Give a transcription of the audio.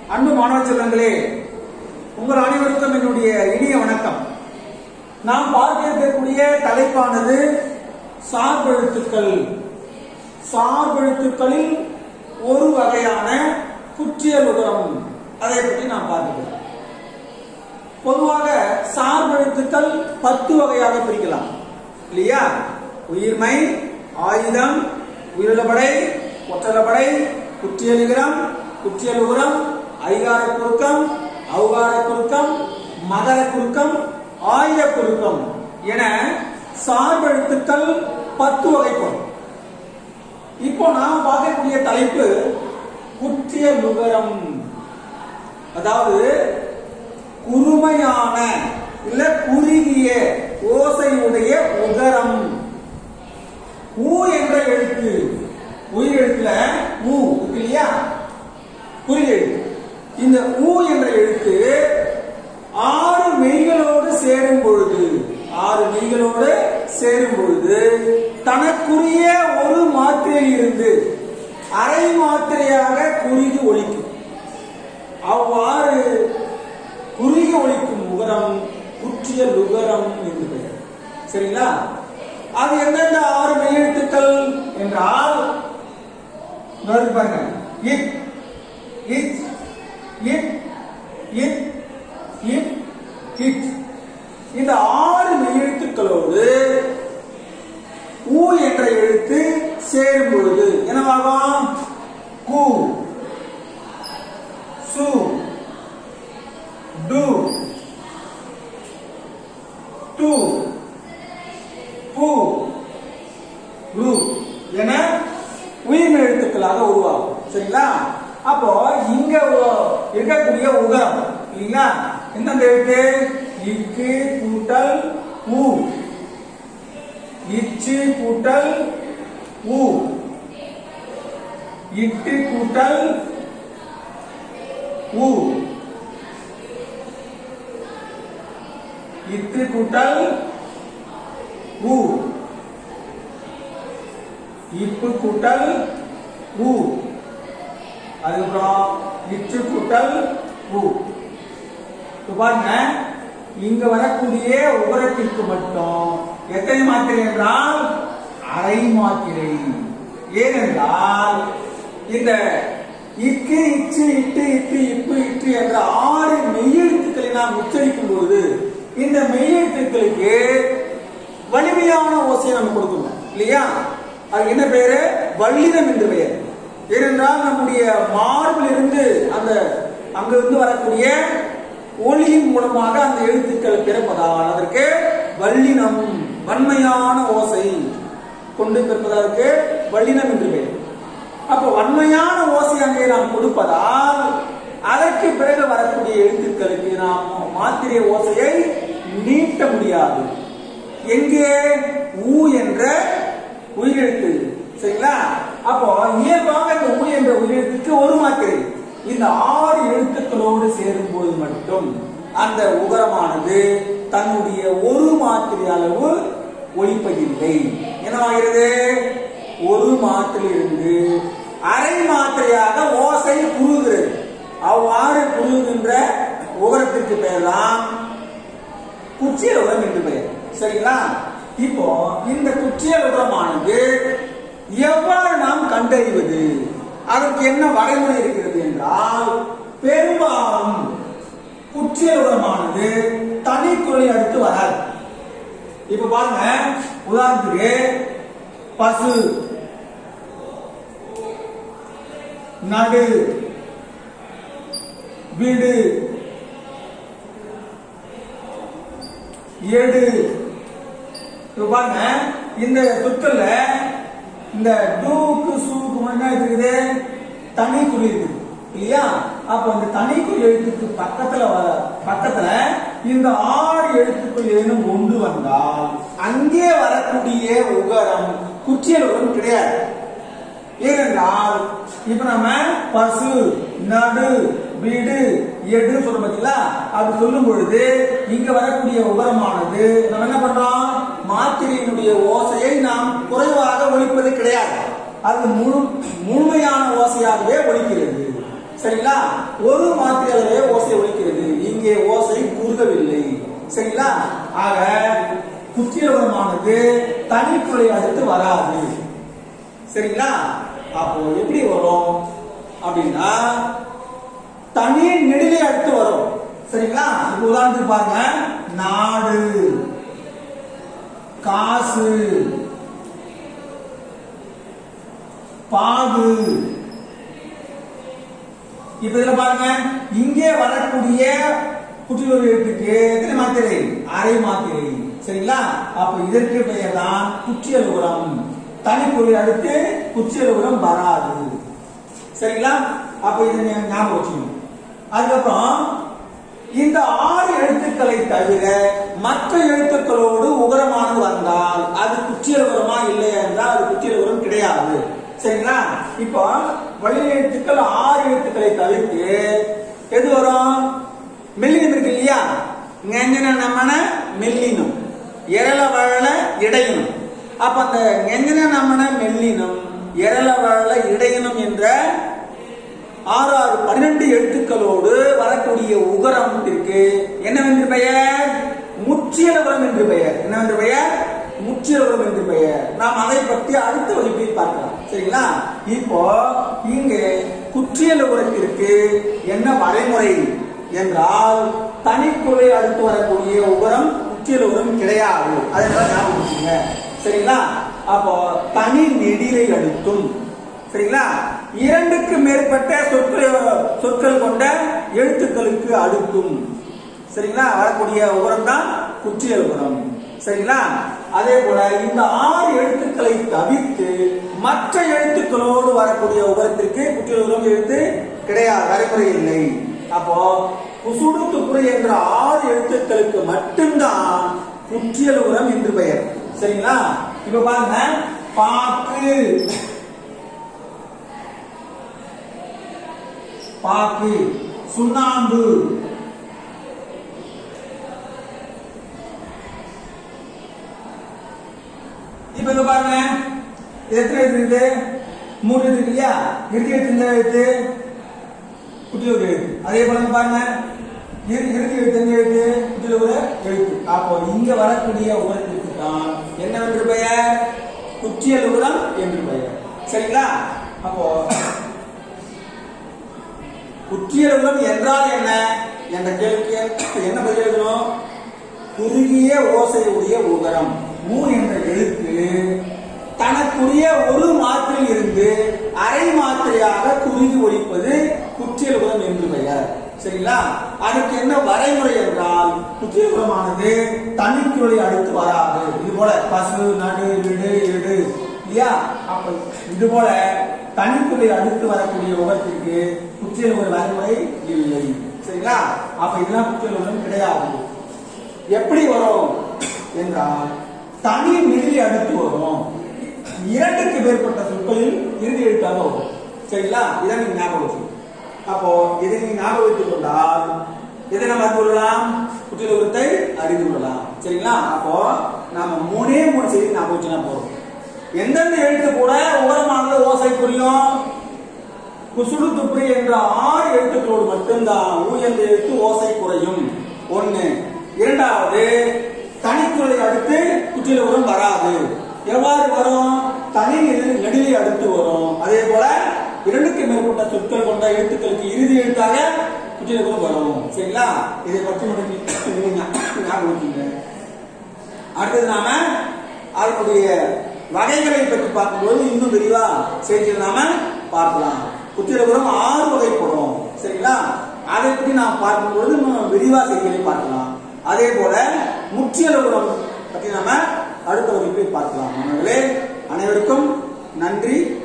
அன்பு மாணவ செல்வங்களே உங்கள் அனைவருக்கும் என்னுடைய இனிய வணக்கம் நாம் பார்க்க இருக்கக்கூடிய தலைப்பானது சார்பெழுத்துக்கள் சார்பெழுத்துக்களில் ஒரு வகையான குற்றியல் உதரம் அதை பற்றி நாம் பார்க்கிறோம் பொதுவாக சார்பெழுத்துக்கள் பத்து வகையாக பிரிக்கலாம் இல்லையா உயிர்மை ஆயுதம் உயிரிழப்படை ஒற்றலப்படை குற்றியலுகரம் குற்றியலுகரம் ஐகார குறுக்கம் அவுகார குறுக்கம் மகர குறுக்கம் ஆயுத குறுக்கம் என சார்பெழுத்துக்கள் பத்து வகைப்படும் இப்போ நாம் பார்க்கக்கூடிய தலைப்பு குற்றிய லுகரம் அதாவது குறுமையான இல்ல குறுகிய ஓசையுடைய உகரம் ஊ என்ற எழுத்து உயிர் எழுத்துல ஊ இருக்கு இல்லையா குறி எழுத்து இந்த ஊ என்ற எழுத்து ஆறு மெய்களோடு சேரும் பொழுது ஆறு மெய்களோடு சேரும் பொழுது தனக்குரிய ஒரு மாத்திரையில் இருந்து அரை மாத்திரையாக குறுகி ஒழிக்கும் அவ்வாறு குறுகி ஒழிக்கும் உகரம் குற்றிய லுகரம் என்று பெயர் சரிங்களா அது எந்தெந்த ஆறு மெய்யெழுத்துக்கள் என்றால் இங்க பாருங்க இட் இட் இட் இட் இட் இட் இந்த ஆறு மெய்யெழுத்துக்களோடு ஊ என்ற எழுத்து சேரும் பொழுது என்னவாகும் கு சு டு டு பூ ரு என உயிர் எழுத்துக்களாக உருவாகும் சரிங்களா அப்போ இங்க ஒ- இருக்கக்கூடிய உகரம் இல்லைங்களா எந்தெந்த எழுத்து இக்கு கூட்டல் ஊ இச்சு கூட்டல் ஊ இட்டு கூட்டல் ஊ இத்து கூட்டல் ஊ இப்பு கூட்டல் ஊ அதுக்கப்புறம் இச்சு கூட்டல் ஊ இப்ப பாருங்க இங்க வரக்கூடிய உபரத்திற்கு மட்டும் எத்தனை மாத்திரை என்றால் அரை மாத்திரை ஏனென்றால் இந்த இக்கு இச்சு இட்டு இட்டு இப்பு இட்டு என்ற ஆறு மெய்யெழுத்துக்களை நாம் உச்சரிக்கும் பொழுது இந்த மெய்யெழுத்துக்களுக்கு வலிமையான ஓசையை நம்ம கொடுக்கணும் இல்லையா அது என்ன பெயரு வல்லினம் என்று பெயர் ஏனென்றால் நம்முடைய மார்பில் இருந்து அந்த அங்கிருந்து வரக்கூடிய ஒளியின் மூலமாக அந்த எழுத்துக்கள் பிறப்பதால் அதற்கு வல்லினம் வன்மையான ஓசை கொண்டு பிறப்பதற்கு வல்லினம் என்று பெயர் அப்ப வன்மையான ஓசை அங்கே நாம் கொடுப்பதால் அதற்கு பிறகு வரக்கூடிய எழுத்துக்களுக்கு நாம் மாத்திரை ஓசையை நீட்ட முடியாது எங்கே ஊ என்ற உயிரெழுத்து சரிங்களா அப்போ இயல்பாக இந்த ஊ என்ற உயிரெழுத்துக்கு ஒரு மாத்திரை இந்த ஆறு எழுத்துக்களோடு சேரும் போது மட்டும் அந்த உகரமானது தன்னுடைய ஒரு மாத்திரை அளவு ஒழிப்பதில்லை என்னவாகிறது ஒரு மாத்திரையிலிருந்து அரை மாத்திரையாக ஓசை குறுகிறது அவ்வாறு குறுகின்ற உகரத்திற்கு பெயர் தான் குச்சியல் உரம் என்று பெயர் சரிங்களா இப்போ இந்த குச்சியல் உரமானது எவ்வாறு நாம் கண்டறிவது அதற்கு என்ன வரைமுறை இருக்கிறது என்றால் பெரும்பாலும் குச்சியல் உரமானது தனிக்குறை அடுத்து வராது இப்ப பாருங்க உதாரணத்துக்கு பசு நடு வீடு ஏடு இப்ப பாருங்க இந்த சொற்கள்ல இந்த டூக்கு சூக்கு என்ன இருக்குது தனி குறி இருக்குது இல்லையா அப்ப இந்த தனி குறி எழுத்துக்கு பக்கத்துல வ- பக்கத்துல இந்த ஆறு எழுத்துக்கள் ஏனும் ஒன்று வந்தால் அங்கே வரக்கூடிய உகரம் குச்சியல் உகரம் கிடையாது ஏனென்றால் இப்ப நம்ம பசு நடு வீடு எடு சொல்றோம் பாத்தீங்களா அப்படி சொல்லும் பொழுது இங்க வரக்கூடிய உபரமானது நம்ம என்ன பண்றோம் மாத்திரையினுடைய ஓசையை நாம் குறைவாக ஒழிப்பது கிடையாது அது முழு முழுமையான ஓசையாகவே ஒழிக்கிறது சரிங்களா ஒரு மாத்திரையாலே ஓசை ஒலிக்கிறது இங்கே ஓசை குறுகவில்லை சரிங்களா ஆக குற்றியலுகரமானது தனிக்குறை அடுத்து வராது சரிங்களா அப்போ எப்படி வரும் அப்படின்னா தனி நெடிலை அடுத்து வரும் சரிங்களா இப்போ உதாரணத்துக்கு பாருங்க நாடு காசு பாகு இப்ப இதுல பாருங்க இங்கே வரக்கூடிய புற்றுநோய் எழுத்துக்கு எத்தனை மாத்திரை அரை மாத்திரை சரிங்களா அப்ப இதற்கு பெயர் தான் குற்றியல் உரம் தனிப்பொருள் அடுத்து குற்றியல் உரம் வராது சரிங்களா அப்ப இதை நீங்க ஞாபகம் வச்சுக்கணும் அதுக்கப்புறம் இந்த ஆறு எழுத்துக்களை தவிர மற்ற எழுத்துக்களோடு உகரமானது வந்தால் அது குற்றியல் உரமா இல்லையா என்றால் அது குற்றியல் உரம் கிடையாது சரிங்களா இப்போ வழி எழுத்துக்கள் ஆறு எழுத்துக்களை தவிர்த்து எது வரும் மெல்லினம் இருக்கு இல்லையா நெஞ்சன நம்மன மெல்லினம் எரள வழல இடையினம் அப்ப அந்த நெஞ்சன நம்மன மெல்லினம் எரள வழல இடையினம் என்ற ஆறு ஆறு பன்னிரண்டு எழுத்துக்களோடு வரக்கூடிய உகரம் இருக்கு என்னவென்று பெயர் முற்றியலவரம் என்று பெயர் என்னவென்று பெயர் முற்றியலவரம் என்று பெயர் நாம் அதை பற்றி அடுத்த வகுப்பில் பார்க்கலாம் சரிங்களா இப்போ இங்கே குற்றியலவரத்திற்கு என்ன வரைமுறை என்றால் தனிக்குறை அடுத்து வரக்கூடிய உகரம் குற்றியலவரம் கிடையாது அதனால ஞாபகம் வச்சுங்க சரிங்களா அப்போ தனி நெடிலை அடுத்தும் சரிங்களா இரண்டுக்கு மேற்பட்ட சொற்கள் சொற்கள் கொண்ட எழுத்துக்களுக்கு அடுக்கும் சரிங்களா வரக்கூடிய உரம் தான் குற்றியல் உரம் சரிங்களா அதே போல இந்த ஆறு எழுத்துக்களை தவிர்த்து மற்ற எழுத்துக்களோடு வரக்கூடிய உரத்திற்கு குற்றியல் உரம் எழுத்து கிடையாது வரைமுறை இல்லை அப்போ குசுடு துப்புரை என்ற ஆறு எழுத்துக்களுக்கு மட்டும்தான் குற்றியல் உரம் என்று பெயர் சரிங்களா இப்ப பாருங்க பாக்கு பாக்கு சுண்ணாம்பு இப்ப இங்க பாருங்க இது எத்தனை எழுத்து இருக்குது மூணு எழுத்து இருக்கு இல்லையா இறுதி எழுத்து இந்த எழுத்து குட்டி ஒரு எழுத்து அதே போல இங்க பாருங்க இறு- இறுதி எழுத்து எந்த எழுத்து குட்டியில் ஒரு எழுத்து அப்போ இங்க வரக்கூடிய உரத்திற்கு தான் என்னவென்று பெயர் குற்றியல் உரம் என்று பெயர் சரிங்களா அப்போ குற்றியலுகம் என்றால் என்ன என்ற கேள்விக்கு என்ன பதில் எழுதணும் குறுகிய ஓசையுடைய உகரம் மூ என்ற எழுத்து தனக்குரிய ஒரு மாற்றில் இருந்து அரை மாத்திரையாக குறுகி ஒலிப்பது குற்றியலுகம் என்று பெயர் சரிங்களா அதுக்கு என்ன வரைமுறை என்றால் குற்றியலுகமானது தனிக்குறை அடுத்து வராது இது போல பசு நடு விடு எடு இல்லையா அப்ப இது போல தனித்துறை அடுத்து வரக்கூடிய உகத்திற்கு குற்றியல் ஒரு வரைமுறை இல்லை சரிங்களா அப்ப இதெல்லாம் குற்றியல் உரம் கிடையாது எப்படி வரும் என்றால் தனி மிகுதி அடுத்து வரும் இரண்டுக்கு மேற்பட்ட சொற்களில் இறுதி எழுத்தாக வரும் சரிங்களா இதை நீங்க ஞாபகம் வச்சுக்கணும் அப்போ இதை நீங்க ஞாபகம் வைத்துக் கொண்டால் இதை நம்ம அறிந்து கொள்ளலாம் குற்றியல் உரத்தை அறிந்து கொள்ளலாம் சரிங்களா அப்போ நாம மூணே மூணு செய்தி ஞாபகம் வச்சுனா போதும் எந்தெந்த எழுத்து கூட உகரமானது ஓசை புரியும் குசுடு துப்ரி என்ற ஆறு எழுத்துக்களோடு மட்டும்தான் ஊ என்ற எழுத்து ஓசை குறையும் ஒண்ணு இரண்டாவது தனிக்குறை அடுத்து குற்றில உரம் வராது எவ்வாறு வரும் தனி நெடு- நெடிலை அடுத்து வரும் அதே போல இரண்டுக்கு மேற்பட்ட சொற்கள் கொண்ட எழுத்துக்களுக்கு இறுதி எழுத்தாக குற்றில உரம் வரும் சரிங்களா இதை பற்றி மட்டும் நீங்க ஞாபகம் வச்சுங்க அடுத்தது நாம அதனுடைய வகைகளை பற்றி பார்க்கும்போது இன்னும் விரிவா செய்திகள் நாம பார்க்கலாம் குற்றியலபுரம் ஆறு வகைப்படும் சரிங்களா அதை பற்றி நாம் பார்க்கும்போது இன்னும் விரிவா செய்திகளை பார்க்கலாம் அதே போல முற்றியலபுரம் பற்றி நாம அடுத்த வகுப்பில் பார்க்கலாம் மாணவர்களே அனைவருக்கும் நன்றி